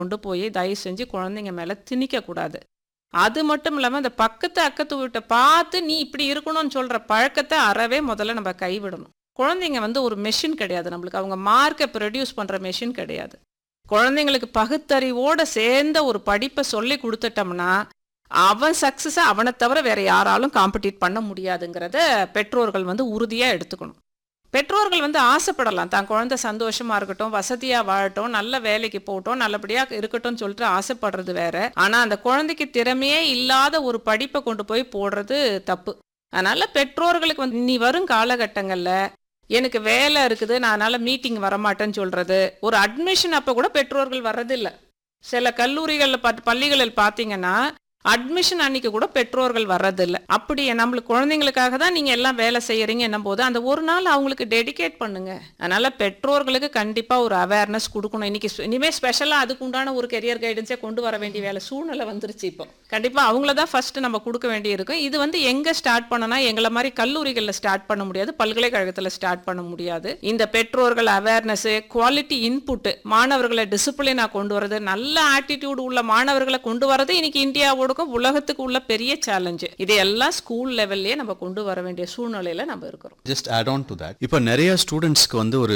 கொண்டு போய் தயவு செஞ்சு குழந்தைங்க மேலே திணிக்கக்கூடாது அது மட்டும் இல்லாமல் இந்த பக்கத்து அக்கத்து வீட்டை பார்த்து நீ இப்படி இருக்கணும்னு சொல்கிற பழக்கத்தை அறவே முதல்ல நம்ம கைவிடணும் குழந்தைங்க வந்து ஒரு மெஷின் கிடையாது நம்மளுக்கு அவங்க மார்க்கை ப்ரொடியூஸ் பண்ணுற மெஷின் கிடையாது குழந்தைங்களுக்கு பகுத்தறிவோட சேர்ந்த ஒரு படிப்பை சொல்லி கொடுத்துட்டோம்னா அவன் சக்ஸஸை அவனை தவிர வேற யாராலும் காம்படிட் பண்ண முடியாதுங்கிறத பெற்றோர்கள் வந்து உறுதியாக எடுத்துக்கணும் பெற்றோர்கள் வந்து ஆசைப்படலாம் தான் குழந்தை சந்தோஷமா இருக்கட்டும் வசதியா வாழட்டும் நல்ல வேலைக்கு போகட்டும் நல்லபடியா இருக்கட்டும்னு சொல்லிட்டு ஆசைப்படுறது வேற ஆனா அந்த குழந்தைக்கு திறமையே இல்லாத ஒரு படிப்பை கொண்டு போய் போடுறது தப்பு அதனால பெற்றோர்களுக்கு வந்து நீ வரும் காலகட்டங்கள்ல எனக்கு வேலை இருக்குது நான் அதனால மீட்டிங் வரமாட்டேன்னு சொல்றது ஒரு அட்மிஷன் அப்ப கூட பெற்றோர்கள் வர்றதில்ல சில கல்லூரிகளில் பட் பள்ளிகளில் பார்த்தீங்கன்னா அட்மிஷன் அன்னைக்கு கூட பெற்றோர்கள் வர்றதில்ல அப்படி நம்மளுக்கு குழந்தைங்களுக்காக தான் நீங்க எல்லாம் வேலை செய்யறீங்க என்னும் போது அந்த ஒரு நாள் அவங்களுக்கு டெடிகேட் பண்ணுங்க அதனால பெற்றோர்களுக்கு கண்டிப்பா ஒரு அவேர்னஸ் கொடுக்கணும் இன்னைக்கு ஸ்பெ- இனிமே ஸ்பெஷலா அதுக்கு உண்டான ஒரு கெரியர் கைடன்ஸே கொண்டு வர வேண்டிய வேலை சூழ்நிலை வந்துருச்சு இப்போ கண்டிப்பா அவங்கள தான் ஃபர்ஸ்ட் நம்ம கொடுக்க வேண்டி இருக்கும் இது வந்து எங்க ஸ்டார்ட் பண்ணனா எங்களை மாதிரி கல்லூரிகளில் ஸ்டார்ட் பண்ண முடியாது பல்கலைக்கழகத்தில் ஸ்டார்ட் பண்ண முடியாது இந்த பெற்றோர்கள் அவேர்னஸ் குவாலிட்டி இன்புட் மாணவர்களை டிசிப்ளினா கொண்டு வரது நல்ல ஆட்டிடியூட் உள்ள மாணவர்களை கொண்டு வரது இன்னைக்கு இந்தியாவோட உலகத்துக்கு உள்ள பெரிய சேலஞ்சு இதையெல்லாம் ஸ்கூல் லெவல்லே நம்ம கொண்டு வர வேண்டிய சூழ்நிலையில நம்ம இருக்கிறோம் just add on to that இப்போ நிறைய ஸ்டூடெண்ட்ஸ்க்கு வந்து ஒரு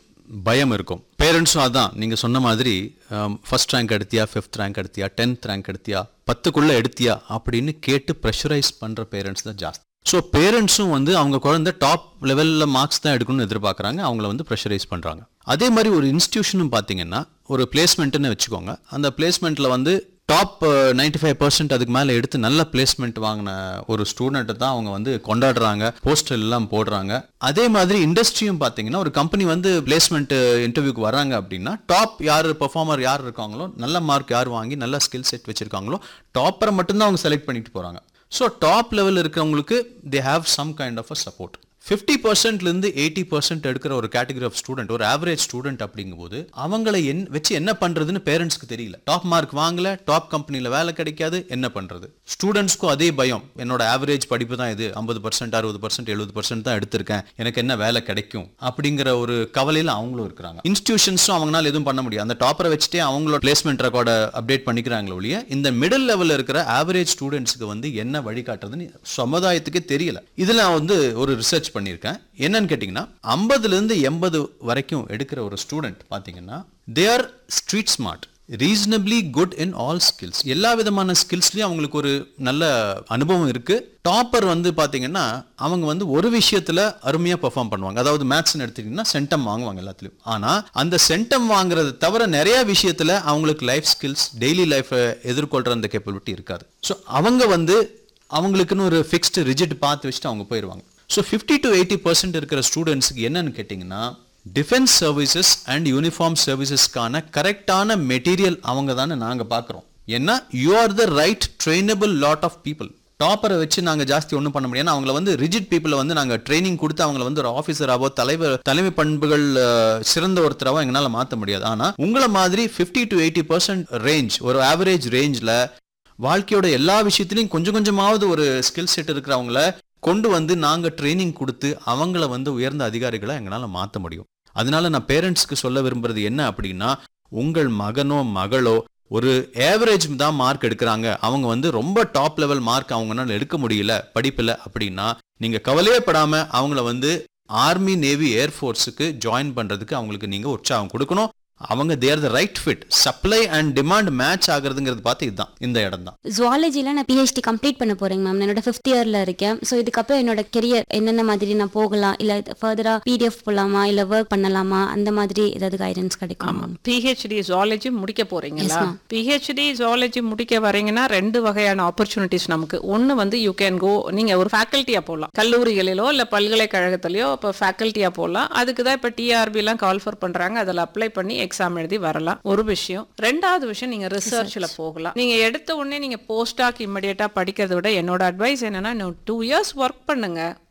பயம் இருக்கும் பேரண்ட்ஸும் அதான் நீங்கள் சொன்ன மாதிரி ஃபர்ஸ்ட் ரேங்க் எடுத்தியா ஃபிஃப்த் ரேங்க் எடுத்தியா டென்த் ரேங்க் எடுத்தியா பத்துக்குள்ளே எடுத்தியா அப்படின்னு கேட்டு ப்ரெஷரைஸ் பண்ணுற பேரண்ட்ஸ் தான் ஜாஸ்தி ஸோ பேரண்ட்ஸும் வந்து அவங்க குழந்தை டாப் லெவலில் மார்க்ஸ் தான் எடுக்கணும்னு எதிர்பார்க்குறாங்க அவங்கள வந்து ப்ரெஷரைஸ் பண்ணுறாங்க அதே மாதிரி ஒரு இன்ஸ்டியூஷனும் பார்த்தீங்கன்னா ஒரு பிளேஸ்மெண்ட்டுன்னு வச்சுக்கோங்க அந்த பிளேஸ்மெண்ட்டில் வந்து டாப் நைன்டி ஃபைவ் பர்சன்ட் அதுக்கு மேலே எடுத்து நல்ல பிளேஸ்மெண்ட் வாங்கின ஒரு ஸ்டூடெண்ட்டை தான் அவங்க வந்து கொண்டாடுறாங்க போஸ்டர் எல்லாம் போடுறாங்க அதே மாதிரி இண்டஸ்ட்ரியும் பார்த்தீங்கன்னா ஒரு கம்பெனி வந்து பிளேஸ்மெண்ட் இன்டர்வியூக்கு வராங்க அப்படின்னா டாப் யார் பெர்ஃபார்மர் யார் இருக்காங்களோ நல்ல மார்க் யார் வாங்கி நல்ல ஸ்கில் செட் வச்சிருக்காங்களோ டாப்பரை மட்டும்தான் அவங்க செலக்ட் பண்ணிட்டு போகிறாங்க ஸோ டாப் லெவல் இருக்கிறவங்களுக்கு they have some kind of a support fifty பர்சன்ட்லேருந்து எயிட்டி பர்சன்ட் எடுக்கிற ஒரு கேட்டகரி ஆஃப் ஸ்டூடெண்ட் ஒரு ஆவரேஜ் ஸ்டூடெண்ட் அப்படிங்கும்போது அவங்கள என் வச்சு என்ன பண்ணுறதுன்னு பேரண்ட்ஸ்க்கு தெரியல டாப் மார்க் வாங்கல டாப் கம்பெனியில் வேலை கிடைக்காது என்ன பண்ணுறது ஸ்டூடெண்ட்ஸ்க்கும் அதே பயம் என்னோட ஆவரேஜ் படிப்பு தான் இது ஐம்பது பர்சன்ட் அறுபது பர்சன்ட் எழுபது பர்சன்ட் தான் எடுத்திருக்கேன் எனக்கு என்ன வேலை கிடைக்கும் அப்படிங்கிற ஒரு கவலையில் அவங்களும் இருக்கிறாங்க இன்ஸ்டியூஷன்ஸும் அவங்களால எதுவும் பண்ண முடியாது அந்த டாப்பரை வச்சுட்டே அவங்களோட பிளேஸ்மெண்ட் ரெக்கார்டை அப்டேட் பண்ணிக்கிறாங்களே ஒழிய இந்த மிடில் லெவலில் இருக்கிற ஆவரேஜ் ஸ்டூடெண்ட்ஸ்க்கு வந்து என்ன வழிகாட்டுறதுன்னு சமுதாயத்துக்கே தெரியல இதில் நான் வந்து ஒரு ரிசர்ச் பண்ணியிருக்கேன் என்னன்னு கேட்டிங்கன்னா ஐம்பதுலேருந்து எண்பது வரைக்கும் எடுக்கிற ஒரு ஸ்டூடெண்ட் பார்த்தீங்கன்னா they are street smart reasonably good in all skills எல்லா விதமான ஸ்கில்ஸ்லையும் அவங்களுக்கு ஒரு நல்ல அனுபவம் இருக்கு டாப்பர் வந்து பாத்தீங்கன்னா அவங்க வந்து ஒரு விஷயத்துல அருமையா பெர்ஃபார்ம் பண்ணுவாங்க அதாவது மேத்ஸ்னு எடுத்துக்கிட்டீங்கன்னா சென்டம் வாங்குவாங்க எல்லாத்துலயும் ஆனா அந்த சென்டம் வாங்குறது தவிர நிறைய விஷயத்துல அவங்களுக்கு லைஃப் ஸ்கில்ஸ் டெய்லி லைஃப் எதிர்கொள்ற அந்த கேப்பபிலிட்டி இருக்காது ஸோ அவங்க வந்து அவங்களுக்குன்னு ஒரு ஃபிக்ஸ்டு ரிஜிட் பார்த்து வச்சுட்டு அவங்க போயிடுவாங்க so fifty to eighty percent இருக்கிற ஸ்டூடெண்ட்ஸுக்கு என்னன்னு கேட்டிங்கன்னா டிஃபென்ஸ் சர்வீசஸ் அண்ட் யூனிஃபார்ம் சர்வீசஸ்க்கான கரெக்டான மெட்டீரியல் அவங்க தானே நாங்கள் பார்க்குறோம் ஏன்னா you are the right trainable lot of people டாப்பரை வச்சு நாங்கள் ஜாஸ்தி ஒன்றும் பண்ண முடியாது ஏன்னா அவங்கள வந்து ரிஜிட் பீப்புளை வந்து நாங்கள் ட்ரைனிங் கொடுத்து அவங்கள வந்து ஒரு ஆஃபீஸராவோ தலைவர் தலைமை பண்புகள் அஹ், சிறந்த ஒருத்தராவோ எங்களால் மாற்ற முடியாது ஆனால் உங்களை மாதிரி fifty to eighty percent range ஒரு ஆவரேஜ் ரேஞ்சில் வாழ்க்கையோட எல்லா விஷயத்துலையும் கொஞ்சம் கொஞ்சமாவது ஒரு ஸ்கில் செட் இருக்கிறவங்கள கொண்டு வந்து நாங்கள் ட்ரைனிங் கொடுத்து அவங்கள வந்து உயர்ந்த அதிகாரிகளை எங்களால் மாற்ற முடியும் அதனால நான் பேரண்ட்ஸ்க்கு சொல்ல விரும்புறது என்ன அப்படின்னா உங்கள் மகனோ மகளோ ஒரு ஏவரேஜ் தான் மார்க் எடுக்கிறாங்க அவங்க வந்து ரொம்ப டாப் லெவல் மார்க் அவங்களால எடுக்க முடியல படிப்பில் அப்படின்னா நீங்கள் கவலையே படாமல் அவங்கள வந்து ஆர்மி நேவி ஏர்ஃபோர்ஸுக்கு ஜாயின் பண்ணுறதுக்கு அவங்களுக்கு நீங்கள் உற்சாகம் கொடுக்கணும் அவங்க they're the right fit supply and demand match ஆகுறதுங்கிறது பார்த்து இதுதான் இந்த இடம் தான் ஜுவாலஜியில் நான் பிஹெச்டி கம்ப்ளீட் பண்ண போறேங்க மேம் என்னோட ஃபிஃப்த் இயர்ல இருக்கேன் ஸோ இதுக்கப்புறம் என்னோட கெரியர் என்னென்ன மாதிரி நான் போகலாம் இல்லை ஃபர்தரா பிடிஎஃப் போகலாமா இல்லை ஒர்க் பண்ணலாமா அந்த மாதிரி ஏதாவது கைடன்ஸ் கிடைக்கும் ஆமாம் பிஹெச்டி ஜுவாலஜி முடிக்க போறீங்களா Yes, ma'am. பிஹெச்டி ஜுவாலஜி முடிக்க வரீங்கன்னா ரெண்டு வகையான ஆப்பர்ச்சுனிட்டிஸ் நமக்கு ஒன்று வந்து யூ கேன் கோ நீங்க ஒரு ஃபேக்கல்ட்டியா போகலாம் கல்லூரிகளிலோ இல்லை பல்கலைக்கழகத்திலயோ இப்போ ஃபேக்கல்ட்டியா போகலாம் அதுக்கு தான் இப்போ டிஆர்பிலாம் கால்ஃபர் பண்றாங்க அதில் அப்ளை பண்ணி எக்ஸாம் எழுதி வரலாம் ஒரு விஷயம் ரெண்டாவது விஷயம் நீங்க ரிசர்ச்ல போகலாம் நீங்க எடுத்த உடனே நீங்க போஸ்டாக் இம்மீடியட்டா படிக்கிறத விட என்னோட அட்வைஸ் என்னன்னா டூ இயர்ஸ் ஒர்க் பண்ணுங்க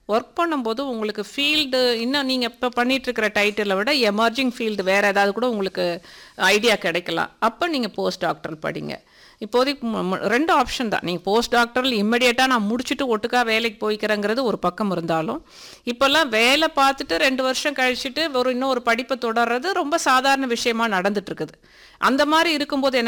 ஒர்க் பண்ணும்போது உங்களுக்கு ஃபீல்டு இன்னும் நீங்கள் இப்போ பண்ணிட்டு இருக்கிற டைட்டிலை விட எமர்ஜிங் ஃபீல்டு வேறு ஏதாவது கூட உங்களுக்கு ஐடியா கிடைக்கலாம் அப்போ நீங்கள் போஸ்ட் டாக்டர் படிங்க இப்போதைக்கு மு- மு- ரெண்டு ஆப்ஷன் தான் நீங்கள் போஸ்ட் டாக்டரில் இம்மிடியேட்டாக நான் முடிச்சுட்டு ஒட்டுக்கா வேலைக்கு போய்க்கிறேங்கிறது ஒரு பக்கம் இருந்தாலும் இப்போல்லாம் வேலை பார்த்துட்டு ரெண்டு வருஷம் கழிச்சுட்டு ஒரு இன்னும் ஒரு படிப்பை தொடர்றது ரொம்ப சாதாரண விஷயமா நடந்துட்டு இருக்குது அந்த மாதிரி இருக்கும்போது என்ன